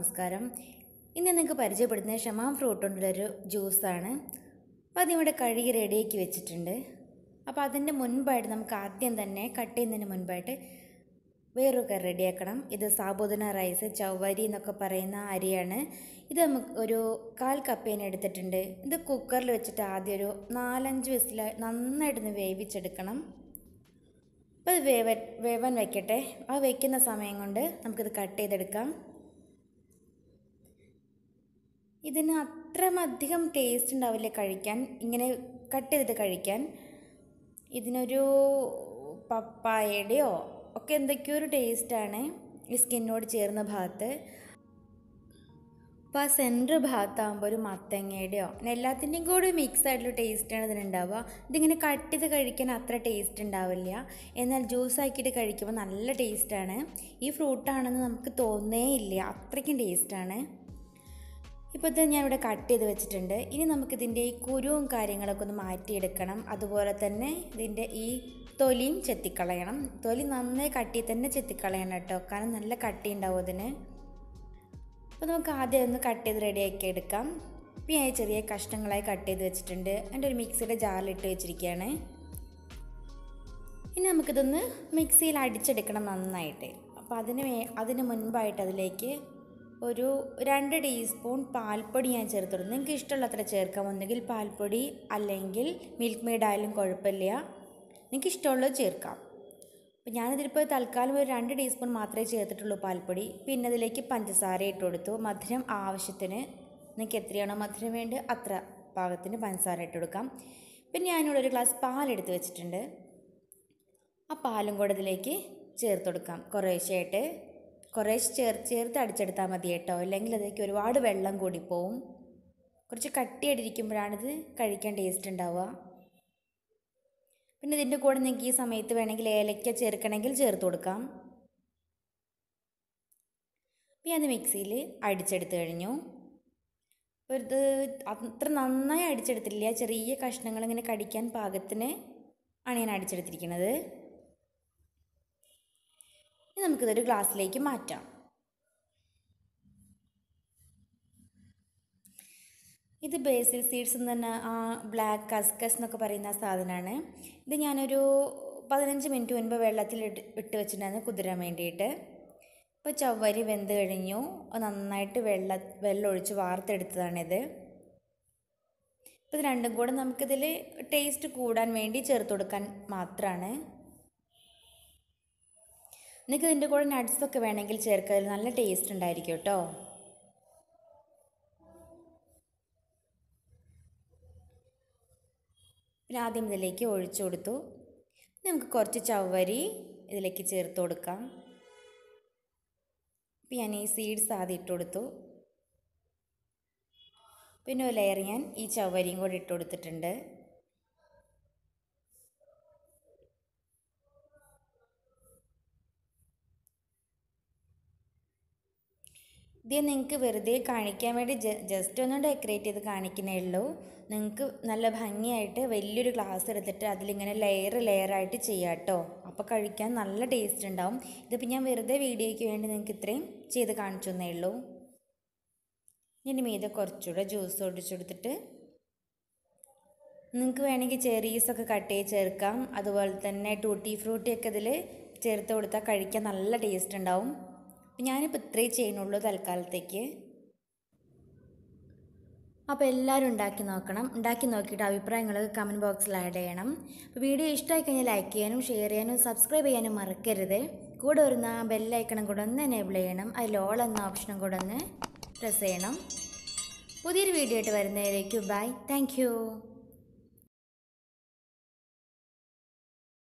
നമസ്കാരം ഇന്ന് നിങ്ങൾക്ക് പരിചയപ്പെടുത്തുന്ന ഷമാം ഫ്രൂട്ട് കൊണ്ടുള്ളൊരു ജ്യൂസാണ് അപ്പോൾ അതിവിടെ കഴുകി റെഡിയാക്കി വെച്ചിട്ടുണ്ട് അപ്പോൾ അതിൻ്റെ മുൻപായിട്ട് നമുക്ക് ആദ്യം തന്നെ കട്ട് ചെയ്യുന്നതിന് മുൻപായിട്ട് വേറൊരു കറി റെഡിയാക്കണം ഇത് സാബുദന റൈസ് ചവ്വരി എന്നൊക്കെ പറയുന്ന അരിയാണ് ഇത് നമുക്ക് ഒരു കാൽ കപ്പേനെ എടുത്തിട്ടുണ്ട് ഇത് കുക്കറിൽ വെച്ചിട്ട് ആദ്യം ഒരു നാലഞ്ച് വിസിൽ നന്നായിട്ടൊന്ന് വേവിച്ചെടുക്കണം അപ്പോൾ ഇത് വേവ വേവാൻ വെക്കട്ടെ ആ വെക്കുന്ന സമയം കൊണ്ട് നമുക്കിത് കട്ട് ചെയ്തെടുക്കാം ഇതിന് അത്രമധികം ടേസ്റ്റ് ഉണ്ടാവില്ല കഴിക്കാൻ ഇങ്ങനെ കട്ട് ചെയ്തിട്ട് കഴിക്കാൻ ഇതിനൊരു പപ്പായയുടെയോ ഒക്കെ എന്തൊക്കെയോ ഒരു ടേസ്റ്റാണ് ഈ സ്കിന്നോട് ചേർന്ന ഭാഗത്ത് അപ്പോൾ ആ സെൻറ്റർ ഭാഗത്താകുമ്പോൾ ഒരു മത്തങ്ങയുടെയോ അങ്ങനെ എല്ലാത്തിൻ്റെയും കൂടി മിക്സ് ആയിട്ടുള്ള ടേസ്റ്റാണ് ഇതിനുണ്ടാവുക ഇതിങ്ങനെ കട്ട് ചെയ്ത് കഴിക്കാൻ അത്ര ടേസ്റ്റ് ഉണ്ടാവില്ല എന്നാൽ ജ്യൂസ് ആക്കിയിട്ട് കഴിക്കുമ്പോൾ നല്ല ടേസ്റ്റാണ് ഈ ഫ്രൂട്ടാണെന്ന് നമുക്ക് തോന്നേ ഇല്ല അത്രയ്ക്കും ടേസ്റ്റാണ് ഇപ്പോൾ ഇത് ഞാനിവിടെ കട്ട് ചെയ്ത് വെച്ചിട്ടുണ്ട് ഇനി നമുക്കിതിൻ്റെ ഈ കുരുവും കാര്യങ്ങളൊക്കെ ഒന്ന് മാറ്റിയെടുക്കണം അതുപോലെ തന്നെ ഇതിൻ്റെ ഈ തൊലിയും ചെത്തിക്കളയണം തൊലി നന്നായി കട്ടി തന്നെ ചെത്തിക്കളയണം കേട്ടോ കാരണം നല്ല കട്ടി ഉണ്ടാവും അതിന് അപ്പോൾ നമുക്ക് ആദ്യം ഒന്ന് കട്ട് ചെയ്ത് റെഡിയാക്കി എടുക്കാം ഇപ്പം ഞാൻ ചെറിയ കഷ്ണങ്ങളായി കട്ട് ചെയ്ത് വെച്ചിട്ടുണ്ട് എൻ്റെ ഒരു മിക്സിയുടെ ജാറിലിട്ട് വെച്ചിരിക്കുകയാണ് ഇനി നമുക്കിതൊന്ന് മിക്സിയിൽ അടിച്ചെടുക്കണം നന്നായിട്ട് അപ്പോൾ അതിന് വേ അതിന് മുൻപായിട്ട് അതിലേക്ക് ഒരു രണ്ട് ടീസ്പൂൺ പാൽപ്പൊടി ഞാൻ ചേർത്തിടും നിങ്ങൾക്ക് ഇഷ്ടമുള്ള അത്ര ചേർക്കാം ഒന്നുകിൽ പാൽപ്പൊടി അല്ലെങ്കിൽ മിൽക്ക് മെയ്ഡ് ആയാലും കുഴപ്പമില്ല നിങ്ങൾക്ക് ഇഷ്ടമുള്ളത് ചേർക്കാം അപ്പോൾ ഞാനിതിലിപ്പോൾ തൽക്കാലം ഒരു രണ്ട് ടീസ്പൂൺ മാത്രമേ ചേർത്തിട്ടുള്ളൂ പാൽപ്പൊടി പിന്നെ അതിലേക്ക് പഞ്ചസാര ഇട്ട് കൊടുത്തു മധുരം ആവശ്യത്തിന് നിങ്ങൾക്ക് എത്രയാണോ മധുരം വേണ്ടി അത്ര പാകത്തിന് പഞ്ചസാര ഇട്ട് കൊടുക്കാം പിന്നെ ഞാനിവിടെ ഒരു ഗ്ലാസ് പാലെടുത്ത് വെച്ചിട്ടുണ്ട് ആ പാലും കൂടെ ഇതിലേക്ക് ചേർത്ത് കൊടുക്കാം കുറേശ്ശെയായിട്ട് കുറേശ്ശെ ചേർ ചേർത്ത് അടിച്ചെടുത്താൽ മതി കേട്ടോ അല്ലെങ്കിൽ അതിലേക്ക് ഒരുപാട് വെള്ളം കൂടിപ്പോവും കുറച്ച് കട്ടിയായിട്ടിരിക്കുമ്പോഴാണിത് കഴിക്കാൻ ടേസ്റ്റ് ഉണ്ടാവുക പിന്നെ ഇതിൻ്റെ കൂടെ നിങ്ങൾക്ക് ഈ സമയത്ത് വേണമെങ്കിൽ ഏലക്ക ചേർക്കണമെങ്കിൽ ചേർത്ത് കൊടുക്കാം പിന്നെ അത് മിക്സിയിൽ അടിച്ചെടുത്ത് കഴിഞ്ഞു അപ്പോൾ ഇത് അത്ര നന്നായി അടിച്ചെടുത്തില്ല ചെറിയ കഷ്ണങ്ങൾ ഇങ്ങനെ കടിക്കാൻ പാകത്തിന് ആണ് ഞാൻ അടിച്ചെടുത്തിരിക്കുന്നത് ഇനി നമുക്കിതൊരു ഗ്ലാസ്സിലേക്ക് മാറ്റാം ഇത് ബേസിൽ സീഡ്സ് എന്ന് പറഞ്ഞ ആ ബ്ലാക്ക് കസ്കസ് എന്നൊക്കെ പറയുന്ന സാധനമാണ് ഇത് ഞാനൊരു പതിനഞ്ച് മിനിറ്റ് മുൻപ് വെള്ളത്തിൽ ഇട്ട് ഇട്ട് വെച്ചിട്ടുണ്ടായിരുന്നു കുതിരാൻ വേണ്ടിയിട്ട് ഇപ്പോൾ ചവ്വരി വെന്ത് കഴിഞ്ഞു നന്നായിട്ട് വെള്ള വെള്ളം ഒഴിച്ച് വാർത്തെടുത്തതാണിത് ഇപ്പോൾ ഇത് രണ്ടും കൂടെ നമുക്കിതിൽ ടേസ്റ്റ് കൂടാൻ വേണ്ടി ചേർത്ത് കൊടുക്കാൻ മാത്രമാണ് നിങ്ങൾക്ക് ഇതിൻ്റെ കൂടെ നട്ട്സൊക്കെ വേണമെങ്കിൽ ചേർക്കുക അതിൽ നല്ല ടേസ്റ്റ് ഉണ്ടായിരിക്കും കേട്ടോ പിന്നെ ആദ്യം ഇതിലേക്ക് ഒഴിച്ചു കൊടുത്തു നമുക്ക് കുറച്ച് ചവ്വരി ഇതിലേക്ക് ചേർത്ത് കൊടുക്കാം അപ്പം ഞാൻ ഈ സീഡ്സ് ആദ്യം ഇട്ട് കൊടുത്തു പിന്നെ ഒരു ലെയർ ഞാൻ ഈ ചവ്വരിയും കൂടി ഇട്ട് കൊടുത്തിട്ടുണ്ട് ഇത് നിങ്ങൾക്ക് വെറുതെ കാണിക്കാൻ വേണ്ടി ജസ്റ്റ് ഒന്ന് ഡെക്കറേറ്റ് ചെയ്ത് കാണിക്കുന്നേ ഉള്ളൂ നിങ്ങൾക്ക് നല്ല ഭംഗിയായിട്ട് വലിയൊരു ഗ്ലാസ് എടുത്തിട്ട് അതിലിങ്ങനെ ലെയർ ലെയറായിട്ട് ചെയ്യാം കേട്ടോ അപ്പോൾ കഴിക്കാൻ നല്ല ടേസ്റ്റ് ഉണ്ടാവും ഇതിപ്പോൾ ഞാൻ വെറുതെ വീഡിയോയ്ക്ക് വേണ്ടി നിങ്ങൾക്ക് ഇത്രയും ചെയ്ത് കാണിച്ചു തന്നേ ഉള്ളൂ ഇനി മീതെ കുറച്ചുകൂടെ ജ്യൂസ് ഒടിച്ചെടുത്തിട്ട് നിങ്ങൾക്ക് വേണമെങ്കിൽ ചെറീസൊക്കെ കട്ട് ചെയ്ത് ചേർക്കാം അതുപോലെ തന്നെ ടൂട്ടി ഫ്രൂട്ടിയൊക്കെ ഇതിൽ ചേർത്ത് കൊടുത്താൽ കഴിക്കാൻ നല്ല ടേസ്റ്റ് ഉണ്ടാവും ഞാനിപ്പോൾ ഇത്രേ ചെയ്യുന്നുള്ളൂ തൽക്കാലത്തേക്ക് അപ്പോൾ എല്ലാവരും ഉണ്ടാക്കി നോക്കണം ഉണ്ടാക്കി നോക്കിയിട്ട് അഭിപ്രായങ്ങൾ കമൻറ്റ് ബോക്സിൽ ആഡ് ചെയ്യണം അപ്പോൾ വീഡിയോ ഇഷ്ടമായി കഴിഞ്ഞാൽ ലൈക്ക് ചെയ്യാനും ഷെയർ ചെയ്യാനും സബ്സ്ക്രൈബ് ചെയ്യാനും മറക്കരുത് കൂടെ വരുന്ന ആ ബെല്ലൈക്കണം കൂടെ ഒന്ന് എനേബിൾ ചെയ്യണം അതിൽ ഓൾ എന്ന ഓപ്ഷനും കൂടെ ഒന്ന് പ്രസ് ചെയ്യണം പുതിയൊരു വീഡിയോ ആയിട്ട് വരുന്നതിലേക്ക് ബൈ താങ്ക്